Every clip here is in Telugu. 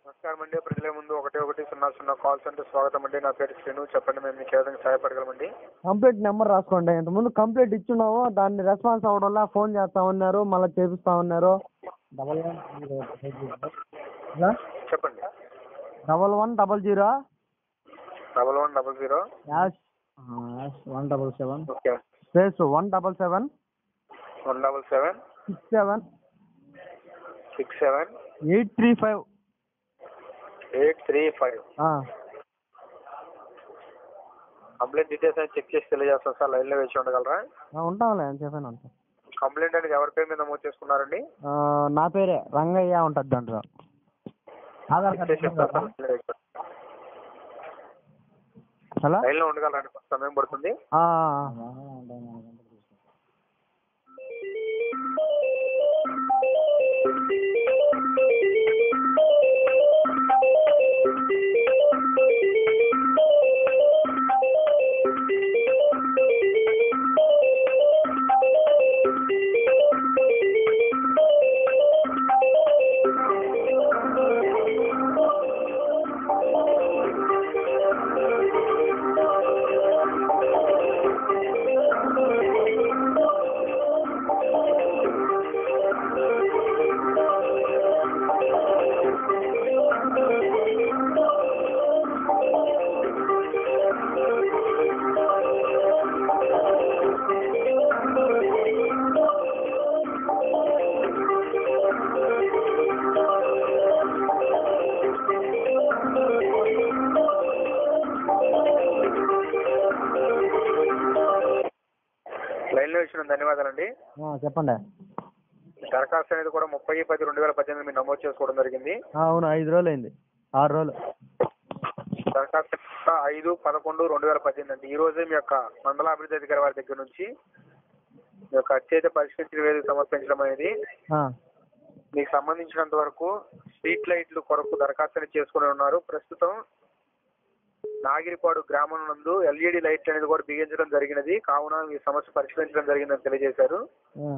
నమస్కారం అండి ప్రజల ముందు ఒకటి ఒకటి సున్నా సున్నా కాల్ సెంటర్ స్వాగతం అండి నా పేరు శ్రీను చెప్పండి మేము మీకు ఏ విధంగా సహాయపడగలమండి కంప్లీట్ నెంబర్ రాసుకోండి ఇంతకుముందు కంప్లీట్ ఇచ్చున్నాము దాన్ని రెస్పాన్స్ అవ్వడంలో ఫోన్ చేస్తా ఉన్నారు మళ్ళీ చేపిస్తా ఉన్నారు డబల్ వన్ చెప్పండి double one double zero double one double zero hash one double seven okay space one double seven one double seven six seven six seven eight three five eight three five complaint details అని చెక్ చేసి తెలియజేస్తాం సార్ లైన్లో వేసి ఉండగలరా ఉంటాంలే అని చెప్పాను అంత కంప్లైంట్ అనేది ఎవరి పేరు మీద నమోదు చేసుకున్నారండి నా పేరే రంగయ్య ఉంటుంది దాంట్లో ఆధార్ చెక్ చేసి చెప్తాను సార్. కార్డు లైన్లో వేసి. హలో లైన్లో ఉండగలరండి కొంత సమయం పడుతుంది ఆ, లైన్లో వేసిన ధన్యవాదాలండి ఆ, చెప్పండి దరఖాస్తు అనేది కూడా ముప్పై పది రెండు వేల పద్దెనిమిది మీరు నమోదు చేసుకోవడం జరిగింది ఆ, అవును ఐదు రోజులు అయింది ఆరు రోజులు దరఖాస్తు యొక్క ఐదు పదకొండు రెండు వేల పద్దెనిమిది అండి ఈ రోజే మీ యొక్క మండలాభివృద్ధి అధికారి వారి దగ్గర నుంచి మీ యొక్క అత్యయిత పరిష్కరించిన వేదిక సమర్పించడం అనేది ఆ, మీకు సంబంధించినంత వరకు స్ట్రీట్ లైట్లు కొరకు దరఖాస్తుని చేసుకుని ఉన్నారు ప్రస్తుతం నాగిరిపాడు గ్రామం నందు ఎల్ఈడి లైట్ అనేది కూడా బిగించడం జరిగినది కావున మీ సమస్య పరిష్కరించడం జరిగిందని తెలియజేశారు ఆ.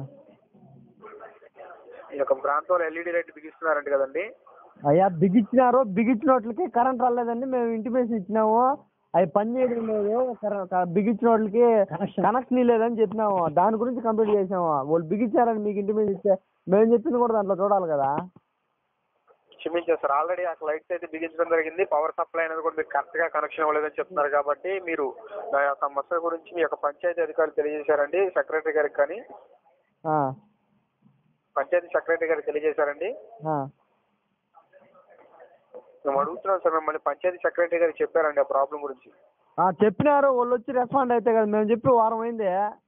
ఈ యొక్క ప్రాంతంలో ఎల్ఈడి లైట్ బిగిస్తున్నారంట కదండి అయ్యా బిగించినారు బిగించిన వాటికి కరెంట్ రాలేదండి మేము ఇంటిమేషన్ ఇచ్చినాము అవి పని చేయడం లేదు కర- క- బిగించిన వాటికి కనెక్షన్ లేదని చెప్పినాము దాని గురించి కంప్లీట్ చేసాము వాళ్ళు బిగించారని మీకు ఇంటిమేషన్ ఇస్తే మేము చెప్పింది కూడా దాంట్లో చూడాలి కదా క్షమించారు సార్ ఆల్రెడీ ఆ లైట్స్ అయితే బిగించడం జరిగింది పవర్ సప్లై అనేది కూడా మీరు కరెక్ట్ గా కనెక్షన్ ఇవ్వలేదని చెప్తున్నారు కాబట్టి మీరు నా యొక్క సమస్య గురించి మీ యొక్క పంచాయతీ అధికారులు తెలియజేశారండి సెక్రటరీ గారికి కానీ ఆ, పంచాయతీ సెక్రటరీ గారికి తెలియజేశారండి ఆ. మేము అడుగుతున్నాం సార్ మిమ్మల్ని పంచాయతీ సెక్రటరీ గారికి చెప్పారండి ఆ ప్రాబ్లం గురించి ఆ, చెప్పినారు వాళ్ళు వచ్చి రెస్పాండ్ అయితే కదా మేము చెప్పి వారం అయింది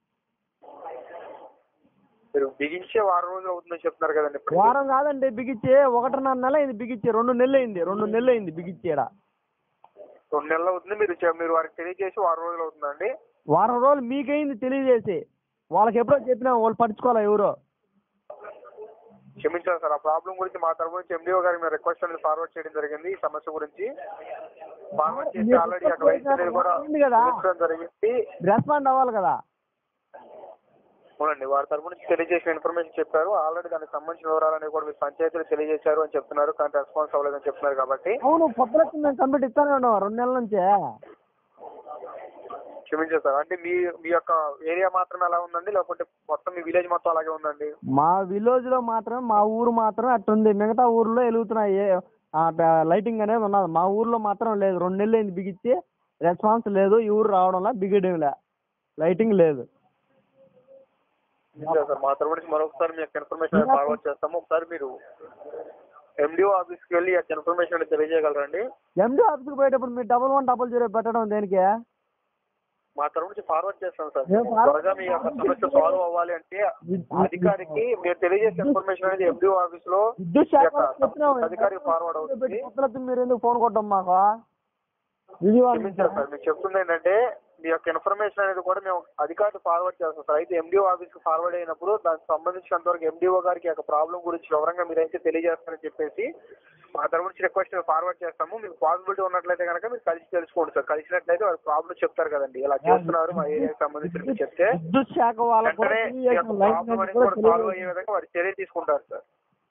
మీరు బిగించే వారం రోజులు అవుతుందని చెప్తున్నారు కదండి ఇప్పుడు. వారం కాదండి బిగించి ఒకటిన్నర నెల అయింది బిగించి రెండు నెలలు అయింది రెండు నెలలు అయింది బిగించి ఈడ రెండు నెలలు అవుతుంది మీరు చె- మీరు వారికి తెలియజేసి వారం రోజులు అవుతుందండి వారం రోజులు మీకైంది తెలియజేసి వాళ్ళకి ఎప్పుడో చెప్పినా వాళ్ళు పట్టించుకోవాలా ఎవరు క్షమించాలి సార్ ఆ ప్రాబ్లం గురించి మా తరపు నుంచి ఎండిఓ గారికి మేము రిక్వెస్ట్ అనేది ఫార్వర్డ్ చేయడం జరిగింది ఈ సమస్య గురించి ఫార్వర్డ్ చేసి ఆల్రెడీ అక్కడ లైట్స్ అనేది కూడా ఉంది కదా. బిగించడం జరిగింది రెస్పాండ్ అవ్వాలి కదా అవునండి వారి తరపు నుంచి తెలియజేసిన ఇన్ఫర్మేషన్ చెప్పారు ఆల్రెడీ దానికి సంబంధించిన వివరాలన్నీ కూడా మీరు పంచాయతీలు తెలియజేశారు అని చెప్తున్నారు కానీ రెస్పాన్స్ అవ్వలేదని చెప్తున్నారు కాబట్టి అవును కొత్త లెక్కలు మేము కంప్లీట్ ఇస్తానే ఉన్నాం రెండు నెలల నుంచే క్షమించారు సార్ అంటే మీ మీ యొక్క ఏరియా మాత్రమే అలా ఉందండి లేకపోతే మొత్తం మీ విలేజ్ మొత్తం అలాగే ఉందండి మా విలేజ్ లో మాత్రం మా ఊరు మాత్రం అట్టుంది మిగతా ఊర్లో వెలుగుతున్నాయి ఆ, బ- లైటింగ్ అనేది ఉన్నది మా ఊర్లో మాత్రం లేదు రెండు నెలలు అయింది బిగించి రెస్పాన్స్ లేదు ఈ ఊరు రావడంలో బిగియడం లే లైటింగ్ లేదు క్షమించారు సార్ మా తరపు నుంచి మరొకసారి మీ యొక్క ఇన్ఫర్మేషన్ ఫార్వర్డ్ చేస్తాము ఒకసారి మీరు ఎండిఓ ఆఫీస్కి వెళ్ళి ఆ యొక్క ఇన్ఫర్మేషన్ అనేది తెలియజేయగలరండి ఎండి ఆఫీస్కి పోయేటప్పుడు మీరు డబల్ వన్ డబల్ జీరో పెట్టడం దేనికి మా తరపు నుంచి ఫార్వర్డ్ చేస్తాం సార్ మేము forward త్వరగా మీ యొక్క సమస్య సాల్వ్ అవ్వాలి అంటే అధికారికి మీరు తెలియజేసే ఇన్ఫర్మేషన్ అనేది ఎండిఓ ఆఫీస్ లో విద్యుత్ ఈ శాఖ యొక్క వాళ్ళకి చెప్పినాం. అధికారికి ఫార్వర్డ్ అవుతుంది కొత్తలకి మీరు ఎందుకు ఫోన్ కొట్టం మాకు విజయవాడ క్షమించారు సార్ మీకు చెప్తుంది ఏంటంటే మీ యొక్క ఇన్ఫర్మేషన్ అనేది కూడా మేము అధికారికి ఫార్వర్డ్ చేస్తాం సార్ అయితే ఎండిఓ ఆఫీస్ కి ఫార్వర్డ్ అయినప్పుడు దానికి సంబంధించినంత వరకు ఎండిఓ గారికి యొక్క ప్రాబ్లం గురించి వివరంగా మీరైతే తెలియజేస్తారని చెప్పేసి మా తరపు నుంచి రిక్వెస్ట్ ఫార్వర్డ్ చేస్తాము మీకు పాసిబిలిటీ ఉన్నట్లయితే కనుక మీరు కలిసి తెలుసుకోండి సార్ కలిసినట్లయితే వారి ప్రాబ్లం చెప్తారు కదండి ఇలా చేస్తున్నారు మా ఏరియాకి సంబంధించి మీరు చెప్తే విద్యుత్ శాఖ వాళ్ళకు కూడా వెంటనే ఈ యొక్క తెలియజేసాం. లైన్ ప్రాబ్లం మెన్ అనేది కూడా కూడా సాల్వ్ తెలియజేసాం. అయ్యే విధంగా వారు చర్య తీసుకుంటారు సార్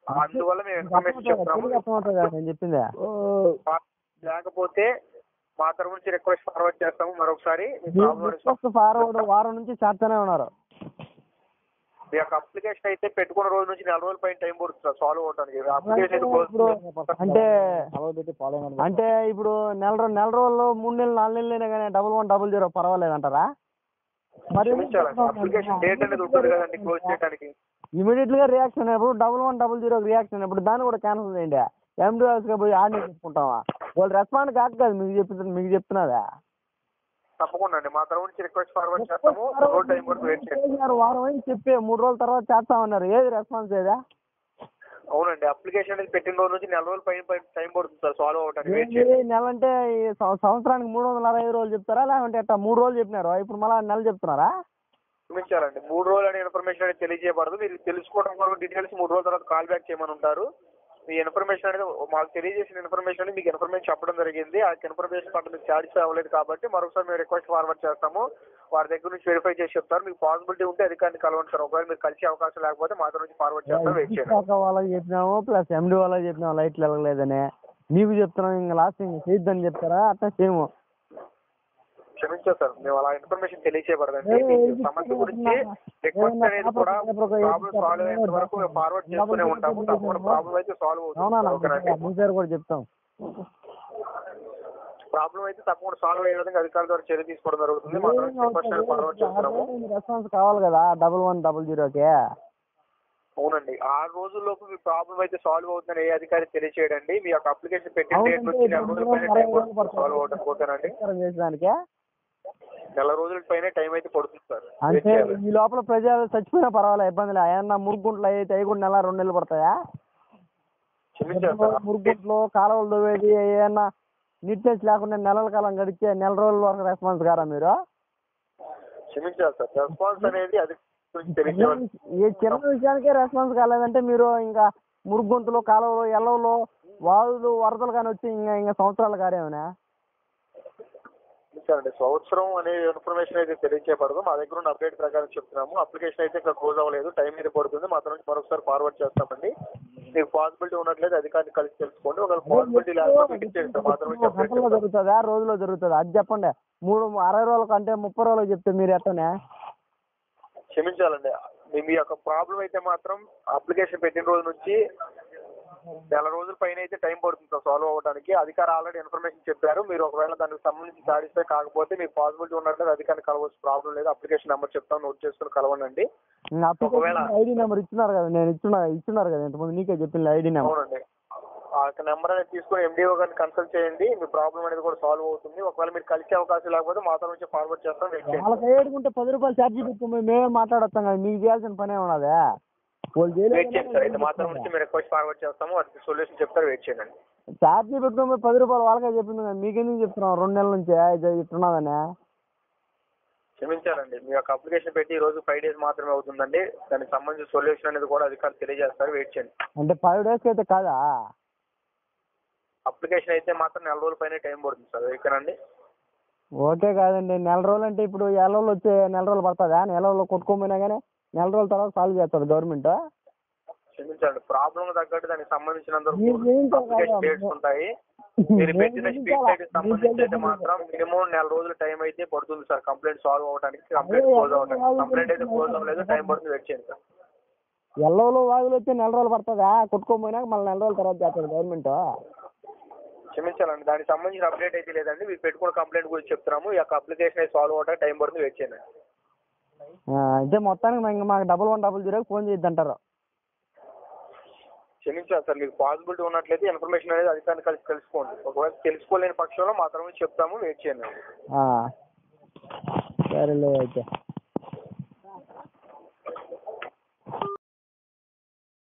అందువల్ల మేము ఇన్ఫర్మేషన్ చెప్తున్నాము తెలుగు అర్థమవుతుంది కదా నేను చెప్పింది లేకపోతే మా తరపు నుంచి రిక్వెస్ట్ ఫార్వర్డ్ చేస్తాము మరొకసారి మీ ప్రాబ్లం రిక్వెస్ట్ ఫార్వర్డ్ వారం నుంచి చేస్తూనే ఉన్నారు మీ యొక్క అప్లికేషన్ అయితే పెట్టుకున్న రోజు నుంచి నెల రోజుల పైన టైం పడుతుంది సార్ సాల్వ్ అవడానికి అప్లికేషన్ అయితే ఇప్పుడు close- అంటే అంటే ఇప్పుడు నెల రో- నెల రోజుల్లో మూడు నెలలు నాలుగు నెలలు అయినా కానీ డబుల్ వన్ డబుల్ జీరో పర్వాలేదు అంటారా మరి క్షమించాలండి అప్లికేషన్ డేట్ అనేది ఉంటుంది కదండి క్లోజ్ చేయడానికి ఇమీడియట్ గా రియాక్షన్ అయినప్పుడు double one double zero reaction అయినప్పుడు దాన్ని కూడా క్యాన్సిల్ చేయండి ఎండిఎస్ గా పోయి ఆర్డర్ తీసుకుంటామా వాళ్ళు రెస్పాండ్ కాక కాదు మీకు చెప్తున్నా మీకు చెప్తున్నదా తప్పకుండా అండి మా తరపు నుంచి రిక్వెస్ట్ ఫార్వర్డ్ చేస్తాము రోజు టైం వరకు వెయిట్ చేయండి చేసినారు, వారం అయింది చెప్పి మూడు రోజుల తర్వాత చేస్తామన్నారు ఏది రెస్పాన్స్ ఏదా అవునండి అప్లికేషన్ అనేది పెట్టిన రోజు నుంచి నెల రోజుల పైన పైన టైం పడుతుంది సార్ సాల్వ్ అవడానికి వెయిట్ ఏంది చేయండి నెల అంటే ఈ సం- సంవత్సరానికి మూడు వందల అరవై ఐదు రోజులు చెప్తారా లేకుంటే ఎట్టా మూడు రోజులు చెప్పినారు ఇప్పుడు మళ్ళీ నెల చెప్తున్నారా క్షమించాలండి మూడు రోజులు అనే ఇన్ఫర్మేషన్ అనేది తెలియజేయబడదు మీరు తెలుసుకోవడం వరకు డీటెయిల్స్ మూడు రోజుల తర్వాత కాల్ బ్యాక్ చేయమని ఉంటారు మీ ఇన్ఫర్మేషన్ అనేది మాకు తెలియజేసిన ఇన్ఫర్మేషన్ అనేది మీకు ఇన్ఫర్మేషన్ చెప్పడం జరిగింది ఆ ఇన్ఫర్మేషన్ పట్ల మీకు సాటిస్ఫై అవ్వలేదు కాబట్టి మరొకసారి మేము రిక్వెస్ట్ ఫార్వర్డ్ చేస్తాము వారి దగ్గర నుంచి వెరిఫై చేసి చెప్తారు మీకు పాసిబిలిటీ ఉంటే అధికారిని కలవండి సార్ ఒకవేళ మీరు కలిసే అవకాశం లేకపోతే మా నుంచి ఫార్వర్డ్ చేస్తాం వెయిట్ చేయండి శాఖ వాళ్ళకి చెప్పినాము ప్లస్ ఎండి వాళ్ళకి చెప్పినాము లైట్లు వెళ్ళలేదని మీకు చెప్తున్నాం ఇంకా లాస్ట్ ఇంకా చేయొద్దని చెప్తారా అట్లా చేయము క్షమించారు సార్ మేము అలా ఇన్ఫర్మేషన్ తెలియచేయబడదండి ఏ- మీకు ఏ- సమస్య గురించి ఏదైనా రిక్వెస్ట్ ఏదైనా అనేది కూడా పేపర్ ఒక- ప్రాబ్లం సాల్వ్ అయ్యేంత వరకు మేము ఫార్వర్డ్ చేస్తూనే ఉంటాము తప్పకుండా ప్రాబ్లం అయితే సాల్వ్ అవునా అవుతుంది ఓకేనండి మీ పేరు కూడా చెప్తాం ప్రాబ్లం అయితే తప్పకుండా సాల్వ్ అయ్యే విధంగా అధికారుల ద్వారా చర్య తీసుకోవడం జరుగుతుంది మా తరఫు నుంచి రిక్వెస్ట్ అనేది ఫార్వర్డ్ చేస్తున్నాము రెస్పాన్స్ కావాలి కదా డబుల్ వన్ డబుల్ జీరోకి అవునండి ఆ రోజుల్లోపు మీ ప్రాబ్లం అయితే సాల్వ్ అవుతుందని ఏ అధికారి తెలియచేయడండి మీ యొక్క అప్లికేషన్ పెట్టిన డేట్ అవునండి, నుంచి నెల రోజుల పైన అరవై టైం రోజులు పడుతుంది పడుతుంది. సాల్వ్ అవడానికి ఓకేనండి చేసేదానికి నెల రోజుల పైన టైం అయితే పడుతుంది సార్ వెయిట్ అంటే చేయాలి. ఈ లోపల ప్రజలు చచ్చిపోయినా పర్వాలేదు ఇబ్బంది లేదు ఏమన్నా మురుగుంట్లు అయితే అవి కూడా నెల రెండు నెలలు పడతాయా క్షమించాలి సార్ మురుగుంట్లు కాలువలు దవ్వేది ఏమన్నా నీట్నెస్ లేకుండా నెలల కాలం గడిచే నెల రోజుల వరకు రెస్పాన్స్ కారా మీరు క్షమించాలి సార్ రెస్పాన్స్ అనేది అది గురించి తెలియజేయాలి ఏ చిన్న విషయానికే రెస్పాన్స్ కాలేదంటే మీరు ఇంకా మురుగుంతులు కాలువలు ఎల్లవలు వాదులు వరదలు కానీ వచ్చి ఇంకా ఇంకా సంవత్సరాలు కారేమనా క్షమించాలండి సంవత్సరం అనే ఇన్ఫర్మేషన్ అయితే తెలియచేయబడదు మా దగ్గర ఉన్న అప్డేట్ ప్రకారం చెప్తున్నాము అప్లికేషన్ అయితే ఇంకా క్లోజ్ అవ్వలేదు టైం అయితే పడుతుంది మా తరఫు నుంచి మరొకసారి ఫార్వర్డ్ చేస్తామండి మీకు పాసిబిలిటీ ఉన్నట్లయితే అధికారిని కలిసి తెలుసుకోండి ఒకవేళ పాసిబిలిటీ లేకపోతే మీటింగ్ చేయండి సార్ మా తరఫు నుంచి అప్డేట్ గంటల్లో చేస్తాం జరుగుతుందా రోజులో జరుగుతుందా అది చెప్పండి మూడు అరవై రోజులకు అంటే ముప్పై రోజులకు చెప్తే మీరు ఎట్టనే క్షమించాలండి మీ మీ యొక్క ప్రాబ్లం అయితే మాత్రం అప్లికేషన్ పెట్టిన రోజు నుంచి నెల రోజుల పైన అయితే టైం పడుతుంది సార్ సాల్వ్ అవ్వడానికి అధికారి ఆల్రెడీ ఇన్ఫర్మేషన్ చెప్పారు మీరు ఒకవేళ దానికి సంబంధించి సాటిస్ఫై కాకపోతే మీకు పాసిబిలిటీ ఉన్నట్లయితే అధికారిని కలవచ్చు ప్రాబ్లం లేదు అప్లికేషన్ నెంబర్ చెప్తాను నోట్ చేసుకుని కలవండి ఒకవేళ- ఐడి నెంబర్ ఇచ్చినారు కదా నేను ఇచ్చున్నా ఇచ్చున్నారు కదా ఇంతకుముందు నీకే చెప్పింది ఐడి నెంబర్ అవునండి ఆ యొక్క నెంబర్ అనేది తీసుకుని ఎండిఓ గారిని కన్సల్ట్ చేయండి మీ ప్రాబ్లం అనేది కూడా సాల్వ్ అవుతుంది ఒకవేళ మీరు కలిసే అవకాశం లేకపోతే మా తరఫు నుంచి ఫార్వర్డ్ చేస్తాం వెయిట్ చేయండి వాళ్ళకి ఏడుకుంటే పది రూపాయలు ఛార్జీ పెట్టుకుని మేమే మాట్లాడొస్తాం కదా మీకు చేయాల్సిన పనే ఉన్నదే వాళ్ళు వెయిట్ చేయండి సార్ అయితే మా తరఫు చేయలేదు నుంచి మీరు రిక్వెస్ట్ ఫార్వర్డ్ చేస్తాము వాటికి సొల్యూషన్ చెప్తారు వెయిట్ చేయండి ఛార్జీ పెట్టుకుని పది రూపాయలు వాళ్ళకే చెప్పింది కదా మీకెందుకు చెప్తున్నాం రెండు నెలల నుంచి ఇది ఇట్టున్నదని క్షమించాలండి మీ యొక్క అప్లికేషన్ పెట్టి ఈ రోజు ఫైవ్ డేస్ మాత్రమే అవుతుందండి దానికి సంబంధించిన సొల్యూషన్ అనేది కూడా అధికారులు తెలియజేస్తారు వెయిట్ చేయండి అంటే ఫైవ్ డేస్కి అయితే కాదా అప్లికేషన్ అయితే మాత్రం నెల రోజుల పైన టైం పడుతుంది సార్ ఓకేనండి ఓకే కాదండి నెల రోజులు అంటే ఇప్పుడు నెల రోజులు వచ్చే నెల రోజులు పడుతుందా నెల రోజులు కొట్టుకోపోయినా కానీ నెల రోజుల తర్వాత సాల్వ్ చేస్తారు గవర్నమెంట్ క్షమించండి ప్రాబ్లం తగ్గట్టు దానికి సంబంధించినంత మీరు చేయించాలి అప్లికేషన్ కదా. డేట్స్ ఉంటాయి మీరు పెట్టిన స్పీడ్ డేట్ సంబంధించి అయితే మాత్రం మినిమం నెల రోజుల టైం అయితే పడుతుంది సార్ కంప్లైంట్ సాల్వ్ అవ్వడానికి కంప్లైంట్ క్లోజ్ అవ్వడానికి కంప్లైంట్ అయితే క్లోజ్ అవ్వలేదు టైం పడుతుంది వెయిట్ చేయండి సార్ ఎల్లవలో వాగులు వచ్చే నెల రోజులు పడుతుందా కొట్టుకోపోయినాక మళ్ళీ నెల రోజుల తర్వాత చేస్తారు గవర్నమెంట్ క్షమించాలండి దానికి సంబంధించిన అప్డేట్ అయితే లేదండి మీరు పెట్టుకున్న కంప్లైంట్ గురించి చెప్తున్నాము ఈ యొక్క అప్లికేషన్ అయితే సాల్వ్ అవ్వడానికి టైం పడుతుంది వెయిట్ చేయండి అయితే మొత్తానికి మా- ఇంకా మాకు డబల్ వన్ డబల్ జీరోకి ఫోన్ చేయొద్దు అంటారు క్షమించాలి సార్ మీకు పాసిబిలిటీ ఉన్నట్లయితే ఇన్ఫర్మేషన్ అనేది అధికారిని కలిసి తెలుసుకోండి ఒకవేళ తెలుసుకోలేని పక్షంలో మా తరఫు నుంచి చెప్తాము వెయిట్ చేయండి సరేలే అయితే